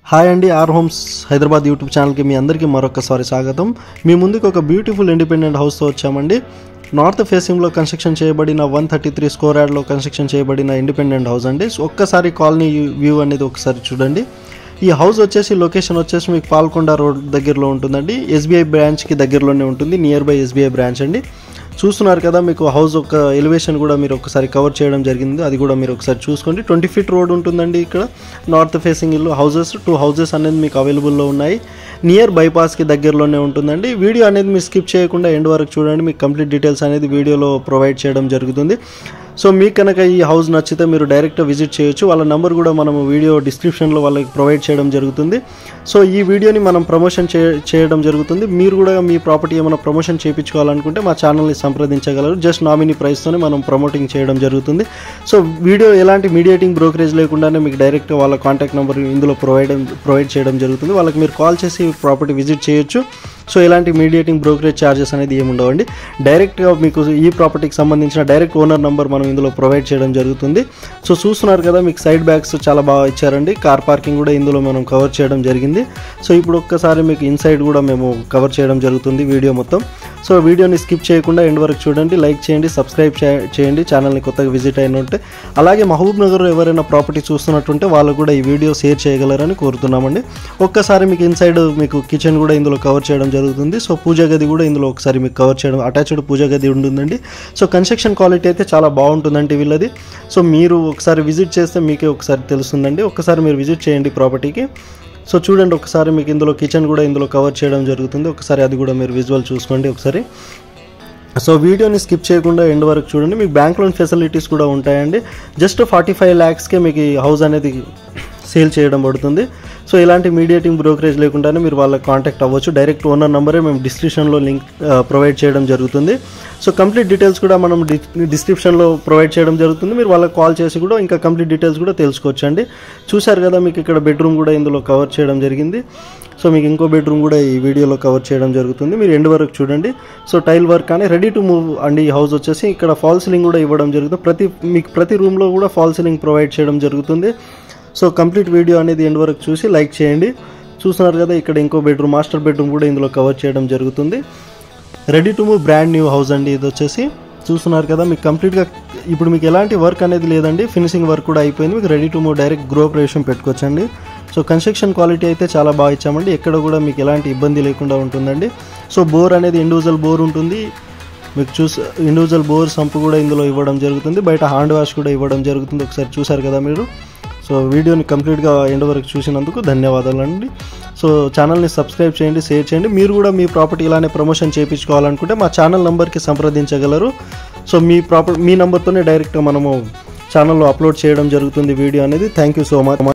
hi అండి are homes Hyderabad YouTube ఛానల్కి మీ అందరికీ మరొకసారి స్వాగతం మీ ముందుకు ఒక బ్యూటిఫుల్ ఇండిపెండెంట్ హౌస్తో వచ్చామండి నార్త్ ఫేసింగ్లో కన్స్ట్రక్షన్ చేయబడిన వన్ థర్టీ త్రీ స్కోర్ యార్డ్లో కన్స్ట్రక్షన్ చేయబడిన ఇండిపెండెంట్ హౌస్ అండి సో ఒక్కసారి కాలనీ వ్యూ అనేది ఒకసారి చూడండి ఈ హౌస్ వచ్చేసి లొకేషన్ వచ్చేసి మీకు పాల్కొండ రోడ్ దగ్గరలో ఉంటుందండి ఎస్బీఐ బ్రాంచ్కి దగ్గరలోనే ఉంటుంది నియర్ బై ఎస్బీఐ బ్రాంచ్ అండి చూస్తున్నారు కదా మీకు హౌస్ ఒక ఎలివేషన్ కూడా మీరు ఒకసారి కవర్ చేయడం జరిగింది అది కూడా మీరు ఒకసారి చూసుకోండి ట్వంటీ ఫీట్ రోడ్ ఉంటుందండి ఇక్కడ నార్త్ ఫేసింగ్ ఇల్లు హౌసెస్ టూ హౌసెస్ అనేది మీకు అవైలబుల్లో ఉన్నాయి నియర్ బైపాస్కి దగ్గరలోనే ఉంటుందండి వీడియో అనేది మీరు స్కిప్ చేయకుండా ఎండ్ వరకు చూడండి మీకు కంప్లీట్ డీటెయిల్స్ అనేది వీడియోలో ప్రొవైడ్ చేయడం జరుగుతుంది సో మీకు కనుక ఈ హౌస్ నచ్చితే మీరు డైరెక్ట్ విజిట్ చేయొచ్చు వాళ్ళ నెంబర్ కూడా మనము వీడియో డిస్క్రిప్షన్లో వాళ్ళకి ప్రొవైడ్ చేయడం జరుగుతుంది సో ఈ వీడియోని మనం ప్రమోషన్ చే చేయడం జరుగుతుంది మీరు కూడా మీ ప్రాపర్టీ ఏమైనా ప్రమోషన్ చేయించుకోవాలనుకుంటే మా ఛానల్ని సంప్రదించగలరు జస్ట్ నామినీ ప్రైస్తోనే మనం ప్రమోటింగ్ చేయడం జరుగుతుంది సో వీడియో ఎలాంటి మీడియేటింగ్ బ్రోకరేజ్ లేకుండానే మీకు డైరెక్ట్ వాళ్ళ కాంటాక్ట్ నెంబర్ ఇందులో ప్రొవైడ్ ప్రొవైడ్ చేయడం జరుగుతుంది వాళ్ళకి మీరు కాల్ చేసి ప్రాపర్టీ విజిట్ చేయొచ్చు సో ఎలాంటి మీడియేటింగ్ బ్రోకరేజ్ ఛార్జెస్ అనేది ఏమి ఉండవండి డైరెక్ట్గా మీకు ఈ ప్రాపర్టీకి సంబంధించిన డైరెక్ట్ ఓనర్ నెంబర్ మనం ఇందులో ప్రొవైడ్ చేయడం జరుగుతుంది సో చూస్తున్నారు కదా మీకు సైడ్ బ్యాగ్స్ చాలా బాగా ఇచ్చారండి కార్ పార్కింగ్ కూడా ఇందులో మనం కవర్ చేయడం జరిగింది సో ఇప్పుడు ఒక్కసారి మీకు ఇన్సైడ్ కూడా మేము కవర్ చేయడం జరుగుతుంది వీడియో మొత్తం సో వీడియోని స్కిప్ చేయకుండా ఎండ్ వరకు చూడండి లైక్ చేయండి సబ్స్క్రైబ్ చే- చేయండి ఛానల్ని కొత్తగా విజిట్ అయిన ఉంటే అలాగే మహబూబ్ నగర్ ఎవరైనా ప్రాపర్టీ చూస్తున్నట్టుంటే వాళ్ళు కూడా ఈ వీడియో షేర్ చేయగలరని కోరుతున్నామండి ఒక్కసారి మీకు ఇన్సైడ్ మీకు కిచెన్ కూడా ఇందులో కవర్ చేయడం జరుగుతుంది సో పూజ గది కూడా ఇందులో ఒకసారి మీకు కవర్ చేయడం అటాచ్డ్ పూజ గది ఉంటుందండి సో కన్స్ట్రక్షన్ క్వాలిటీ అయితే చాలా బాగుంటుందండి వీళ్ళది సో మీరు ఒకసారి విజిట్ చేస్తే మీకే ఒకసారి తెలుస్తుందండి ఒకసారి మీరు విజిట్ చేయండి ప్రాపర్టీకి సో చూడండి ఒకసారి మీకు ఇందులో కిచెన్ కూడా ఇందులో కవర్ చేయడం జరుగుతుంది ఒకసారి అది కూడా మీరు విజువల్ చూసుకోండి ఒకసారి సో వీడియోని స్కిప్ చేయకుండా ఎండ్ వరకు చూడండి మీకు బ్యాంక్ లోన్ ఫెసిలిటీస్ కూడా ఉంటాయండి జస్ట్ ఫార్టీ ఫైవ్ ల్యాక్స్కే మీకు ఈ హౌస్ అనేది సేల్ చేయడం పడుతుంది సో ఇలాంటి మీడియేటింగ్ బ్రోకరేజ్ లేకుండానే మీరు వాళ్ళకి కాంటాక్ట్ అవ్వచ్చు డైరెక్ట్ ఓనర్ నెంబరే మేము డిస్క్రిప్షన్లో లింక్ ప్రొవైడ్ చేయడం జరుగుతుంది సో కంప్లీట్ డీటెయిల్స్ కూడా మనం డిస్క్రిప్షన్లో ప్రొవైడ్ చేయడం జరుగుతుంది మీరు వాళ్ళకి కాల్ చేసి కూడా ఇంకా కంప్లీట్ డీటెయిల్స్ కూడా తెలుసుకోవచ్చు అండి చూశారు కదా మీకు ఇక్కడ బెడ్రూమ్ కూడా ఇందులో కవర్ చేయడం జరిగింది సో మీకు ఇంకో బెడ్రూమ్ కూడా ఈ వీడియోలో కవర్ చేయడం జరుగుతుంది మీరు ఎండ్ వరకు చూడండి సో టైల్ వర్క్ కానీ రెడీ టు మూవ్ అండి ఈ హౌస్ వచ్చేసి ఇక్కడ ఫాల్ సీలింగ్ కూడా ఇవ్వడం జరుగుతుంది ప్రతి మీకు ప్రతి రూమ్లో కూడా ఫాల్ సీలింగ్ ప్రొవైడ్ చేయడం జరుగుతుంది సో కంప్లీట్ వీడియో అనేది ఎండ్ వరకు చూసి లైక్ చేయండి చూస్తున్నారు కదా ఇక్కడ ఇంకో బెడ్రూమ్ మాస్టర్ బెడ్రూమ్ కూడా ఇందులో కవర్ చేయడం జరుగుతుంది ready to move brand new house అండి ఇది వచ్చేసి చూస్తున్నారు కదా మీకు కంప్లీట్గా ఇప్పుడు మీకు ఎలాంటి వర్క్ అనేది లేదండి ఫినిషింగ్ వర్క్ కూడా అయిపోయింది మీకు రెడీ టు మూవ్ డైరెక్ట్ గ్రో ప్రవేశం పెట్టుకోవచ్చండి సో కన్స్ట్రక్షన్ క్వాలిటీ అయితే చాలా బాగా ఇచ్చామండి ఎక్కడ కూడా మీకు ఎలాంటి ఇబ్బంది లేకుండా ఉంటుందండి సో బోర్ అనేది ఇండివిజువల్ బోర్ ఉంటుంది మీకు చూసి ఇండివిజువల్ బోర్ సంపు కూడా ఇందులో ఇవ్వడం జరుగుతుంది బయట హ్యాండ్ వాష్ కూడా ఇవ్వడం జరుగుతుంది ఒకసారి చూసారు కదా మీరు సో వీడియోని కంప్లీట్గా ఎండ్ వరకు చూసినందుకు ధన్యవాదాలు అండి సో ఛానల్ని సబ్స్క్రైబ్ చేయండి షేర్ చేయండి మీరు కూడా మీ ప్రాపర్టీ ఇలానే ప్రమోషన్ చేయించుకోవాలనుకుంటే మా ఛానల్ నెంబర్కి సంప్రదించగలరు సో మీ ప్రాపర్ మీ నెంబర్తోనే డైరెక్ట్గా మనము ఛానల్లో అప్లోడ్ చేయడం జరుగుతుంది వీడియో అనేది థ్యాంక్ యూ సో మచ్